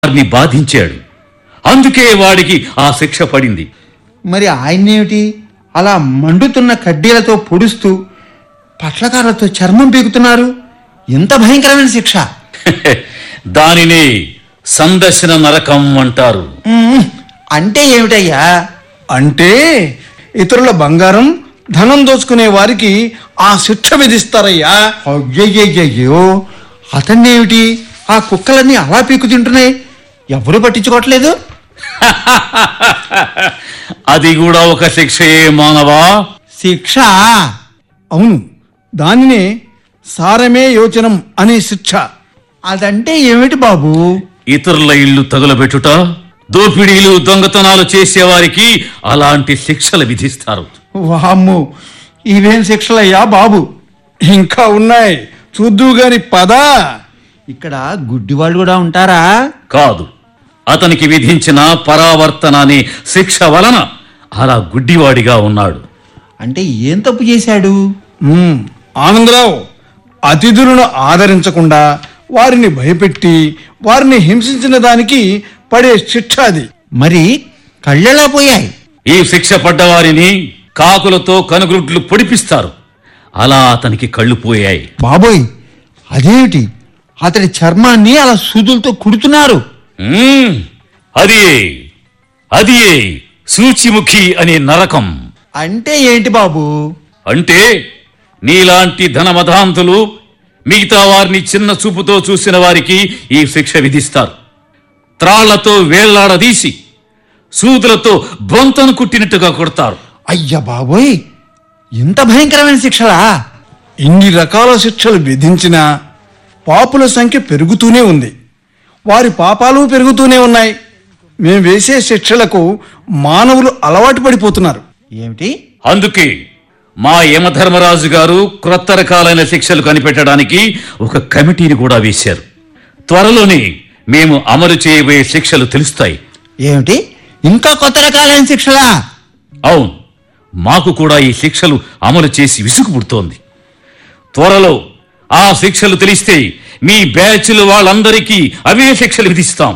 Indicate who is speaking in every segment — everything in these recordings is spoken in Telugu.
Speaker 1: వారిని బాధించాడు అందుకే వాడికి ఆ శిక్ష పడింది
Speaker 2: మరి ఆయన్నేమిటి అలా మండుతున్న కడ్డీలతో పొడుస్తూ పట్లకారతో చర్మం పీకుతున్నారు ఇంత భయంకరమైన శిక్ష
Speaker 1: దానినే సందర్శన నరకం అంటారు
Speaker 2: ఉమ్, అంటే ఏమిటయ్యా
Speaker 3: అంటే ఇతరుల బంగారం ధనం దోచుకునే వారికి ఆ శిక్ష విధిస్తారయ్యా
Speaker 2: అయ్యయ్యయ్యో అతన్నేమిటి ఆ కుక్కలన్నీ అలా పీకు తింటున్నాయి ఎవరు పట్టించుకోవట్లేదు
Speaker 1: అది కూడా ఒక శిక్షయే మానవా
Speaker 2: శిక్ష
Speaker 3: అవును దానినే సారమే యోచనం అనే శిక్ష
Speaker 2: అదంటే ఏమిటి బాబు
Speaker 1: ఇతరుల ఇల్లు తగులబెట్టుట దోపిడీలు దొంగతనాలు చేసేవారికి అలాంటి శిక్షలు విధిస్తారు
Speaker 2: వామ్ము
Speaker 3: ఇవేం శిక్షలయ్యా బాబు ఇంకా ఉన్నాయి చూద్దు గాని పదా
Speaker 2: ఇక్కడ గుడ్డివాళ్ళు కూడా ఉంటారా
Speaker 1: కాదు అతనికి విధించిన పరావర్తన అనే శిక్ష వలన అలా గుడ్డివాడిగా ఉన్నాడు
Speaker 2: అంటే ఏం తప్పు చేశాడు
Speaker 3: ఉమ్, ఆనందరావు అతిథులను ఆదరించకుండా వారిని భయపెట్టి వారిని హింసించిన దానికి పడే శిక్ష అది
Speaker 2: మరి కళ్ళెలా పోయాయి
Speaker 1: ఈ శిక్ష పడ్డవారిని కాకులతో కనుగుడ్లు పొడిపిస్తారు అలా అతనికి కళ్ళు పోయాయి
Speaker 2: బాబోయ్ అదేమిటి అతడి చర్మాన్ని అలా సూదులతో కుడుతున్నారు
Speaker 1: మ్మ్. అది అది సూచిముఖి అనే నరకం
Speaker 2: అంటే ఏంటి బాబు
Speaker 1: అంటే నీలాంటి ధనమధాంతులు మిగతా వారిని చిన్న చూపుతో చూసిన వారికి ఈ శిక్ష విధిస్తారు త్రాళ్లతో వేళ్లాడదీసి సూదులతో బొంతను కుట్టినట్టుగా కొడతారు
Speaker 2: అయ్య బాబోయ్ ఇంత భయంకరమైన శిక్షలా
Speaker 3: ఇన్ని రకాల శిక్షలు విధించినా పాపుల సంఖ్య పెరుగుతూనే ఉంది వారి పాపాలు పెరుగుతూనే ఉన్నాయి మేం వేసే శిక్షలకు మానవులు అలవాటు పడిపోతున్నారు
Speaker 2: ఏమిటి
Speaker 1: అందుకే మా యమధర్మరాజు గారు క్రొత్త రకాలైన శిక్షలు కనిపెట్టడానికి ఒక కమిటీని కూడా వేశారు త్వరలోనే మేము అమలు చేయబోయే శిక్షలు తెలుస్తాయి
Speaker 2: ఏమిటి ఇంకా కొత్త రకాలైన శిక్షలా
Speaker 1: అవును మాకు కూడా ఈ శిక్షలు అమలు చేసి విసుగు పుడుతోంది త్వరలో ఆ శిక్షలు తెలిస్తే మీ బ్యాచ్లు వాళ్ళందరికీ అవే శిక్షలు విధిస్తాం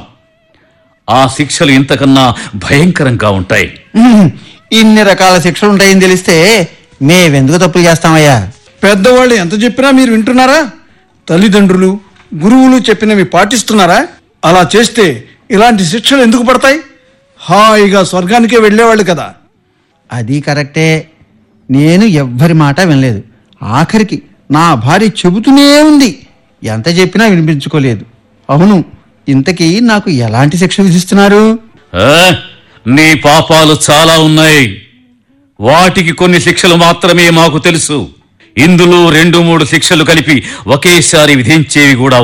Speaker 1: ఆ శిక్షలు ఇంతకన్నా భయంకరంగా ఉంటాయి
Speaker 2: ఉహుం, ఇన్ని రకాల శిక్షలు ఉంటాయని తెలిస్తే మేవెందుకు తప్పులు చేస్తామయ్యా
Speaker 3: పెద్దవాళ్ళు ఎంత చెప్పినా మీరు వింటున్నారా తల్లిదండ్రులు గురువులు చెప్పినవి పాటిస్తున్నారా అలా చేస్తే ఇలాంటి శిక్షలు ఎందుకు పడతాయి హాయిగా స్వర్గానికే వెళ్ళేవాళ్ళు కదా
Speaker 2: అది కరెక్టే నేను ఎవ్వరి మాట వినలేదు ఆఖరికి నా భార్య చెబుతూనే ఉంది ఎంత చెప్పినా వినిపించుకోలేదు అవును ఇంతకీ నాకు ఎలాంటి శిక్ష విధిస్తున్నారు
Speaker 1: ఆ, నీ పాపాలు చాలా ఉన్నాయి వాటికి కొన్ని శిక్షలు మాత్రమే మాకు తెలుసు ఇందులో రెండు మూడు శిక్షలు కలిపి ఒకేసారి విధించేవి కూడా